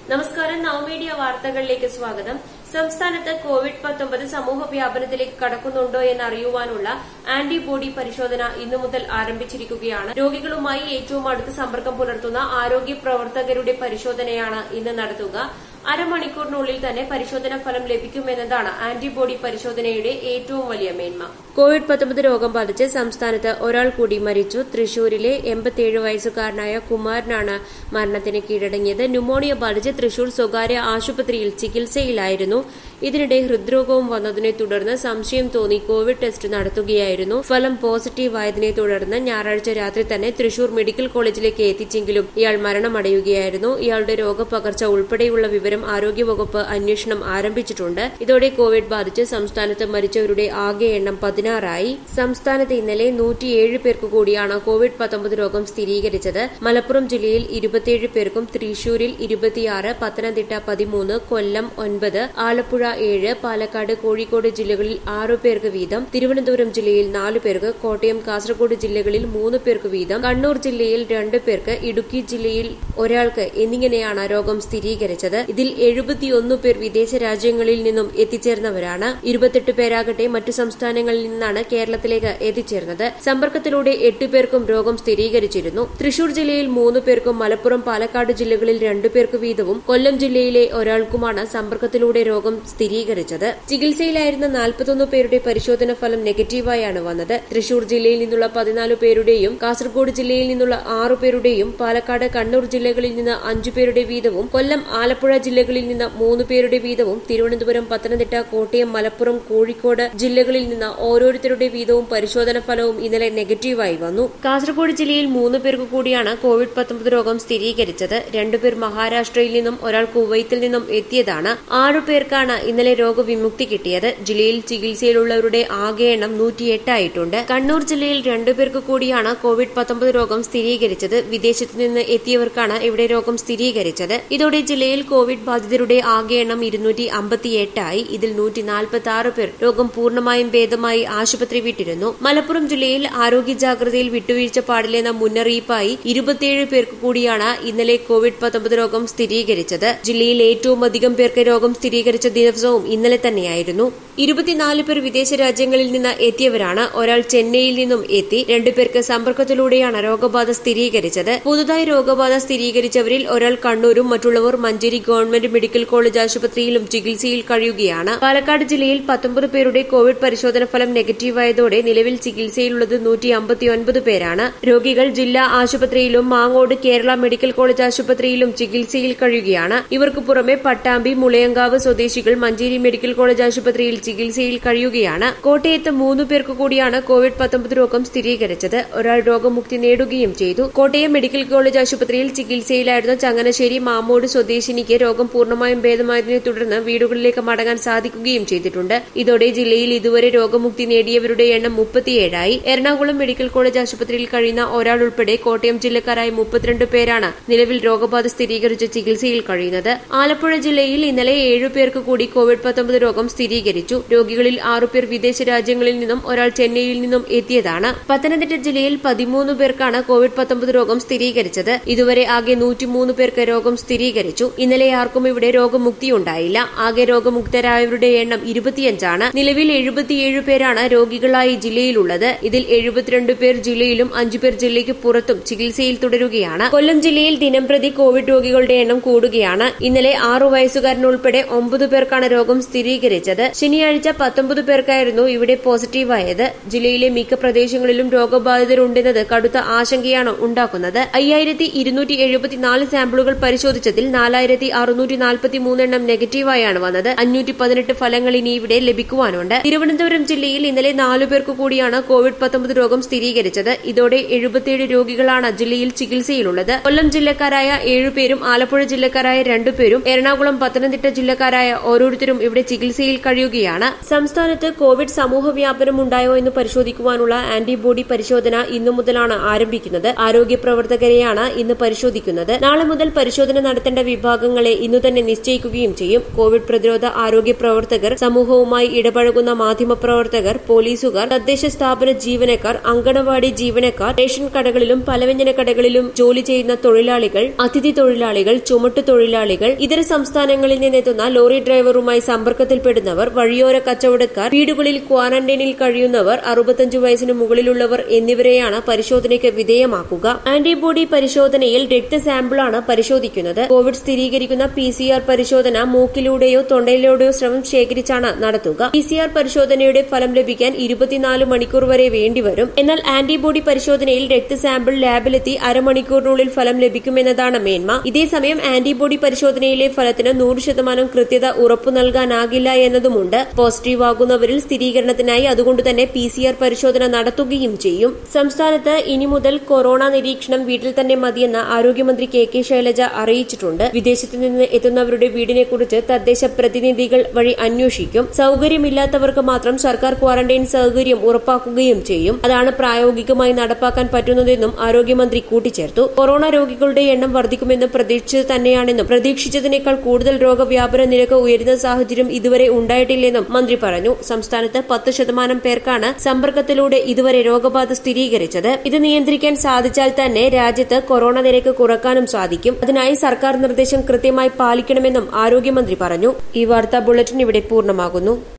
നമസ്കാരം നവമീഡിയ വാർത്തകളിലേക്ക് സ്വാഗതം സംസ്ഥാനത്ത് കോവിഡ് പത്തൊമ്പത് സമൂഹ വ്യാപനത്തിലേക്ക് കടക്കുന്നുണ്ടോ എന്ന് അറിയുവാനുള്ള ആന്റിബോഡി പരിശോധന ഇന്നു മുതൽ ആരംഭിച്ചിരിക്കുകയാണ് രോഗികളുമായി ഏറ്റവും അടുത്ത് സമ്പർക്കം പുലർത്തുന്ന ആരോഗ്യ പ്രവർത്തകരുടെ പരിശോധനയാണ് ഇന്ന് നടത്തുക അരമണിക്കൂറിനുള്ളിൽ തന്നെ പരിശോധനാ ഫലം ലഭിക്കുമെന്നതാണ് ആന്റിബോഡി പരിശോധനയുടെ ഏറ്റവും വലിയ മേന്മ കോവിഡ് പത്തൊമ്പത് രോഗം ബാധിച്ച് സംസ്ഥാനത്ത് ഒരാൾ കൂടി മരിച്ചു തൃശൂരിലെ എൺപത്തിയേഴ് വയസ്സുകാരനായ കുമാരനാണ് മരണത്തിന് കീഴടങ്ങിയത് ന്യൂമോണിയ ബാധിച്ച് തൃശൂർ സ്വകാര്യ ആശുപത്രിയിൽ ചികിത്സയിലായിരുന്നു ഇതിനിടെ ഹൃദ്രോഗവും വന്നതിനെ തുടർന്ന് സംശയം തോന്നി കോവിഡ് ടെസ്റ്റ് നടത്തുകയായിരുന്നു ഫലം പോസിറ്റീവ് ആയതിനെ തുടർന്ന് ഞായറാഴ്ച രാത്രി തന്നെ തൃശൂർ മെഡിക്കൽ കോളേജിലേക്ക് എത്തിച്ചെങ്കിലും ഇയാൾ മരണമടയുകയായിരുന്നു ഇയാളുടെ രോഗപകർച്ച ഉൾപ്പെടെയുള്ള വിവരം ആരോഗ്യവകുപ്പ് അന്വേഷണം ആരംഭിച്ചിട്ടുണ്ട് ഇതോടെ കോവിഡ് ബാധിച്ച് സംസ്ഥാനത്ത് മരിച്ചവരുടെ ആകെ എണ്ണം പതിനാറായി സംസ്ഥാനത്ത് ഇന്നലെ നൂറ്റിയേഴ് പേർക്ക് കൂടിയാണ് കോവിഡ് പത്തൊമ്പത് രോഗം സ്ഥിരീകരിച്ചത് മലപ്പുറം ജില്ലയിൽ ഇരുപത്തിയേഴ് പേർക്കും തൃശൂരിൽ ഇരുപത്തിയാറ് പത്തനംതിട്ട പതിമൂന്ന് കൊല്ലം ഒൻപത് ആലപ്പുഴ ഏഴ് പാലക്കാട് കോഴിക്കോട് ജില്ലകളിൽ ആറു പേർക്ക് വീതം തിരുവനന്തപുരം ജില്ലയിൽ നാലു പേർക്ക് കോട്ടയം കാസർഗോഡ് ജില്ലകളിൽ മൂന്ന് പേർക്ക് വീതം കണ്ണൂർ ജില്ലയിൽ രണ്ട് പേർക്ക് ഇടുക്കി ജില്ലയിൽ ഒരാൾക്ക് എന്നിങ്ങനെയാണ് രോഗം സ്ഥിരീകരിച്ചത് ഇതിൽ എഴുപത്തിയൊന്ന് പേർ വിദേശ രാജ്യങ്ങളിൽ നിന്നും എത്തിച്ചേർന്നവരാണ് ഇരുപത്തെട്ട് പേരാകട്ടെ മറ്റു സംസ്ഥാനങ്ങളിൽ നിന്നാണ് കേരളത്തിലേക്ക് എത്തിച്ചേർന്നത് സമ്പർക്കത്തിലൂടെ എട്ട് പേർക്കും രോഗം സ്ഥിരീകരിച്ചിരുന്നു തൃശൂർ ജില്ലയിൽ മൂന്ന് പേർക്കും മലപ്പുറം പാലക്കാട് ജില്ലകളിൽ രണ്ടു പേർക്ക് വീതവും കൊല്ലം ജില്ലയിലെ ഒരാൾക്കുമാണ് സമ്പർക്കത്തിലൂടെ രോഗം സ്ഥിരീകരിച്ചത് ചികിത്സയിലായിരുന്ന നാൽപ്പത്തൊന്ന് പേരുടെ പരിശോധന ഫലം നെഗറ്റീവായാണ് വന്നത് തൃശൂർ ജില്ലയിൽ നിന്നുള്ള പതിനാല് പേരുടെയും കാസർഗോഡ് ജില്ലയിൽ നിന്നുള്ള ആറു പേരുടെയും പാലക്കാട് കണ്ണൂർ ജില്ലകളിൽ നിന്ന് അഞ്ചു പേരുടെ വീതവും കൊല്ലം ആലപ്പുഴ ജില്ലകളിൽ നിന്ന് മൂന്ന് പേരുടെ വീതവും തിരുവനന്തപുരം പത്തനംതിട്ട കോട്ടയം മലപ്പുറം കോഴിക്കോട് ജില്ലകളിൽ നിന്ന് ഓരോരുത്തരുടെ വീതവും പരിശോധന ഫലവും ഇന്നലെ നെഗറ്റീവായി വന്നു കാസർഗോഡ് ജില്ലയിൽ മൂന്ന് പേർക്ക് കൂടിയാണ് കോവിഡ് പത്തൊമ്പത് രോഗം സ്ഥിരീകരിച്ചത് രണ്ടുപേർ മഹാരാഷ്ട്രയിൽ നിന്നും ഒരാൾ കുവൈത്തിൽ നിന്നും എത്തിയതാണ് ആറു പേർക്കാണ് ഇന്നലെ രോഗവിമുക്തി കിട്ടിയത് ജില്ലയിൽ ചികിത്സയിലുള്ളവരുടെ ആകെ എണ്ണം നൂറ്റിയെട്ടായിട്ടുണ്ട് കണ്ണൂർ ജില്ലയിൽ രണ്ടുപേർക്ക് കൂടിയാണ് കോവിഡ് പത്തൊമ്പത് രോഗം സ്ഥിരീകരിച്ചത് വിദേശത്തു നിന്ന് എത്തിയവർക്കാണ് ഇവിടെ രോഗം സ്ഥിരീകരിച്ചത് ഇതോടെ ജില്ലയിൽ കോവിഡ് ബാധിതരുടെ ആകെ എണ്ണം ഇരുന്നൂറ്റി അമ്പത്തിയെട്ടായി ഇതിൽ നൂറ്റി നാൽപ്പത്തി ആറ് പേർ രോഗം പൂർണ്ണമായും ഭേദമായി ആശുപത്രി വിട്ടിരുന്നു മലപ്പുറം ജില്ലയിൽ ആരോഗ്യ ജാഗ്രതയിൽ വിട്ടുവീഴ്ച പാടില്ലെന്ന മുന്നറിയിപ്പായി ഇരുപത്തിയേഴ് പേർക്ക് കൂടിയാണ് ഇന്നലെ കോവിഡ് പത്തൊമ്പത് രോഗം സ്ഥിരീകരിച്ചത് ജില്ലയിൽ ഏറ്റവും അധികം പേർക്ക് രോഗം സ്ഥിരീകരിച്ച ദിവസവും ഇന്നലെ തന്നെയായിരുന്നു ഇരുപത്തിനാല് പേർ വിദേശ രാജ്യങ്ങളിൽ നിന്ന് എത്തിയവരാണ് ഒരാൾ ചെന്നൈയിൽ നിന്നും എത്തി രണ്ടുപേർക്ക് സമ്പർക്കത്തിലൂടെയാണ് രോഗബാധ സ്ഥിരീകരിച്ചത് പുതുതായി രോഗബാധ സ്ഥിരീകരിച്ചവരിൽ ഒരാൾ കണ്ണൂരും മറ്റുള്ളവർ മഞ്ചേരി ഗവൺമെന്റ് മെഡിക്കൽ കോളേജ് ആശുപത്രിയിലും ചികിത്സയിൽ കഴിയുകയാണ് പാലക്കാട് ജില്ലയിൽ പത്തൊമ്പത് പേരുടെ കോവിഡ് പരിശോധന ഫലം നെഗറ്റീവായതോടെ നിലവിൽ ചികിത്സയിലുള്ളത് നൂറ്റി അമ്പത്തിയൊൻപത് പേരാണ് രോഗികൾ ജില്ലാ ആശുപത്രിയിലും മാങ്ങോട് കേരള മെഡിക്കൽ കോളേജ് ആശുപത്രിയിലും ചികിത്സയിൽ കഴിയുകയാണ് ഇവർക്ക് പുറമെ പട്ടാമ്പി മുളയങ്കാവ് സ്വദേശികൾ മഞ്ചേരി മെഡിക്കൽ കോളേജ് ആശുപത്രിയിൽ ചികിത്സയിൽ കഴിയുകയാണ് കോട്ടയത്ത് മൂന്ന് പേർക്ക് കൂടിയാണ് കോവിഡ് പത്തൊമ്പത് രോഗം സ്ഥിരീകരിച്ചത് ഒരാൾ രോഗമുക്തി നേടുകയും ചെയ്തു കോട്ടയം മെഡിക്കൽ കോളേജ് ആശുപത്രിയിൽ ചികിത്സയിലായിരുന്ന ചങ്ങനശ്ശേരി മാമോട് സ്വദേശിനിക്ക് രോഗം പൂർണ്ണമായും ഭേദമായതിനെ തുടർന്ന് വീടുകളിലേക്ക് മടങ്ങാൻ സാധിക്കുകയും ചെയ്തിട്ടുണ്ട് ഇതോടെ ജില്ലയിൽ ഇതുവരെ രോഗമുക്തി നേടിയവരുടെ എണ്ണം മുപ്പത്തിയേഴായി എറണാകുളം മെഡിക്കൽ കോളേജ് ആശുപത്രിയിൽ കഴിയുന്ന ഒരാൾ ഉൾപ്പെടെ കോട്ടയം ജില്ലക്കാരായ മുപ്പത്തിരണ്ട് പേരാണ് നിലവിൽ രോഗബാധ സ്ഥിരീകരിച്ച് ചികിത്സയിൽ കഴിയുന്നത് ആലപ്പുഴ ജില്ലയിൽ ഇന്നലെ ഏഴു പേർക്ക് കൂടി കോവിഡ് പത്തൊമ്പത് രോഗം സ്ഥിരീകരിച്ചു രോഗികളിൽ ആറുപേർ വിദേശ രാജ്യങ്ങളിൽ നിന്നും ഒരാൾ ചെന്നൈയിൽ നിന്നും എത്തിയതാണ് പത്തനംതിട്ട ജില്ലയിൽ പതിമൂന്ന് പേർക്കാണ് കോവിഡ് പത്തൊമ്പത് രോഗം സ്ഥിരീകരിച്ചത് ഇതുവരെ ആകെ നൂറ്റിമൂന്ന് പേർക്ക് രോഗം സ്ഥിരീകരിച്ചു ഇന്നലെ ആർക്കും ഇവിടെ രോഗമുക്തിയുണ്ടായില്ല ആകെ രോഗമുക്തരായവരുടെ എണ്ണം ഇരുപത്തിയഞ്ചാണ് നിലവിൽ എഴുപത്തിയേഴ് പേരാണ് രോഗികളായി ജില്ലയിലുള്ളത് ഇതിൽ എഴുപത്തിരണ്ട് പേർ ജില്ലയിലും അഞ്ചു പേർ ജില്ലയ്ക്ക് പുറത്തും ചികിത്സയിൽ തുടരുകയാണ് കൊല്ലം ജില്ലയിൽ ദിനംപ്രതി കോവിഡ് രോഗികളുടെ എണ്ണം കൂടുകയാണ് ഇന്നലെ ആറു വയസ്സുകാരനുൾപ്പെടെ ഒമ്പത് പേർക്കാണ് രോഗം സ്ഥിരീകരിച്ചത് ശനിയാഴ്ച പത്തൊമ്പത് പേർക്കായിരുന്നു ഇവിടെ പോസിറ്റീവായത് ജില്ലയിലെ മിക്ക പ്രദേശങ്ങളിലും രോഗബാധിതരുണ്ടെന്നത് കടുത്ത ആശങ്കയാണ് ഉണ്ടാക്കുന്നത് അയ്യായിരത്തി ഇരുന്നൂറ്റി എഴുപത്തിനാല് സാമ്പിളുകൾ പരിശോധിച്ചതിൽ നാലായിരത്തി അറുന്നൂറ്റി നാൽപ്പത്തി മൂന്നെണ്ണം നെഗറ്റീവായാണ് വന്നത് അഞ്ഞൂറ്റി പതിനെട്ട് ഫലങ്ങൾ ഇനി ഇവിടെ ലഭിക്കുവാനുണ്ട് തിരുവനന്തപുരം ജില്ലയിൽ ഇന്നലെ നാലു പേർക്ക് കൂടിയാണ് കോവിഡ് പത്തൊമ്പത് രോഗം സ്ഥിരീകരിച്ചത് ഇതോടെ എഴുപത്തിയേഴ് രോഗികളാണ് ജില്ലയിൽ ചികിത്സയിലുള്ളത് കൊല്ലം ജില്ലക്കാരായ ഏഴുപേരും ആലപ്പുഴ ജില്ലക്കാരായ രണ്ടുപേരും എറണാകുളം പത്തനംതിട്ട ജില്ലക്കാരായ ഓരോരുത്തരും ഇവിടെ ചികിത്സയിൽ കഴിയുകയാണ് തുടരുകയാണ് സംസ്ഥാനത്ത് കോവിഡ് സമൂഹ വ്യാപനം ഉണ്ടായോ എന്ന് പരിശോധിക്കുവാനുള്ള ആന്റിബോഡി പരിശോധന ഇന്നു മുതലാണ് ആരംഭിക്കുന്നത് ആരോഗ്യ പ്രവർത്തകരെയാണ് ഇന്ന് പരിശോധിക്കുന്നത് നാളെ മുതൽ പരിശോധന നടത്തേണ്ട വിഭാഗങ്ങളെ ഇന്നു തന്നെ നിശ്ചയിക്കുകയും ചെയ്യും കോവിഡ് പ്രതിരോധ ആരോഗ്യ പ്രവർത്തകർ സമൂഹവുമായി ഇടപഴകുന്ന മാധ്യമപ്രവർത്തകർ പോലീസുകാർ തദ്ദേശ സ്ഥാപന ജീവനക്കാർ അങ്കണവാടി ജീവനക്കാർ റേഷൻ കടകളിലും പലവ്യഞ്ജന കടകളിലും ജോലി ചെയ്യുന്ന തൊഴിലാളികൾ അതിഥി തൊഴിലാളികൾ ചുമട്ടു തൊഴിലാളികൾ ഇതര സംസ്ഥാനങ്ങളിൽ നിന്നെത്തുന്ന ലോറി ഡ്രൈവറുമായി സമ്പർക്കത്തിൽപ്പെടുന്നവർ വഴിയോര കച്ചവടക്കാർ വീടുകളിൽ ക്വാറന്റൈനിൽ കഴിയുന്നവർ അറുപത്തഞ്ചു വയസ്സിന് മുകളിലുള്ളവർ എന്നിവരെയാണ് പരിശോധനയ്ക്ക് വിധേയമാക്കുക ആന്റിബോഡി പരിശോധനയിൽ രക്തസാമ്പിളാണ് പരിശോധിക്കുന്നത് കോവിഡ് സ്ഥിരീകരിക്കുന്ന പി സി ആർ പരിശോധന മൂക്കിലൂടെയോ തൊണ്ടയിലൂടെയോ ശ്രമം ശേഖരിച്ചാണ് നടത്തുക പി സി ആർ പരിശോധനയുടെ ഫലം ലഭിക്കാൻ ഇരുപത്തിനാല് മണിക്കൂർ വരെ വേണ്ടിവരും എന്നാൽ ആന്റിബോഡി പരിശോധനയിൽ രക്തസാമ്പിൾ ലാബിലെത്തി അരമണിക്കൂറിനുള്ളിൽ ഫലം ലഭിക്കുമെന്നതാണ് മേന്മ ഇതേസമയം ആന്റിബോഡി പരിശോധനയിലെ ഫലത്തിന് നൂറ് ശതമാനം കൃത്യത ഉറപ്പു നൽകാനാകില്ല എന്നതുമുണ്ട് പോസിറ്റീവ് ആകുന്നവരിൽ സ്ഥിരീകരണത്തിനായി അതുകൊണ്ട് തന്നെ പി സി ആർ പരിശോധന നടത്തുകയും ചെയ്യും സംസ്ഥാനത്ത് ഇനി മുതൽ കൊറോണ നിരീക്ഷണം വീട്ടിൽ തന്നെ മതിയെന്ന് ആരോഗ്യമന്ത്രി കെ കെ ശൈലജ അറിയിച്ചിട്ടുണ്ട് വിദേശത്ത് നിന്ന് എത്തുന്നവരുടെ വീടിനെക്കുറിച്ച് തദ്ദേശ പ്രതിനിധികൾ വഴി അന്വേഷിക്കും സൌകര്യമില്ലാത്തവർക്ക് മാത്രം സർക്കാർ ക്വാറന്റൈൻ സൌകര്യം ഉറപ്പാക്കുകയും ചെയ്യും അതാണ് പ്രായോഗികമായി നടപ്പാക്കാൻ പറ്റുന്നതെന്നും ആരോഗ്യമന്ത്രി കൂട്ടിച്ചേർത്തു കൊറോണ രോഗികളുടെ എണ്ണം വർദ്ധിക്കുമെന്ന് പ്രതീക്ഷിച്ചത് തന്നെയാണെന്നും പ്രതീക്ഷിച്ചതിനേക്കാൾ കൂടുതൽ രോഗവ്യാപന നിരക്ക് ഉയരുന്ന സാഹചര്യം ഇതുവരെ ഉണ്ടായിട്ടില്ലെന്നും മന്ത്രി പറഞ്ഞു സംസ്ഥാനത്ത് പത്ത് ശതമാനം പേർക്കാണ് സമ്പർക്കത്തിലൂടെ ഇതുവരെ രോഗബാധ സ്ഥിരീകരിച്ചത് ഇത് നിയന്ത്രിക്കാൻ സാധിച്ചാൽ തന്നെ രാജ്യത്ത് കൊറോണ നിരക്ക് കുറക്കാനും സാധിക്കും അതിനായി സർക്കാർ നിർദ്ദേശം കൃത്യമായി പാലിക്കണമെന്നും ആരോഗ്യമന്ത്രി പറഞ്ഞു ഈ വാർത്താ ബുള്ളറ്റിൻ ഇവിടെ പൂർണ്ണമാകുന്നു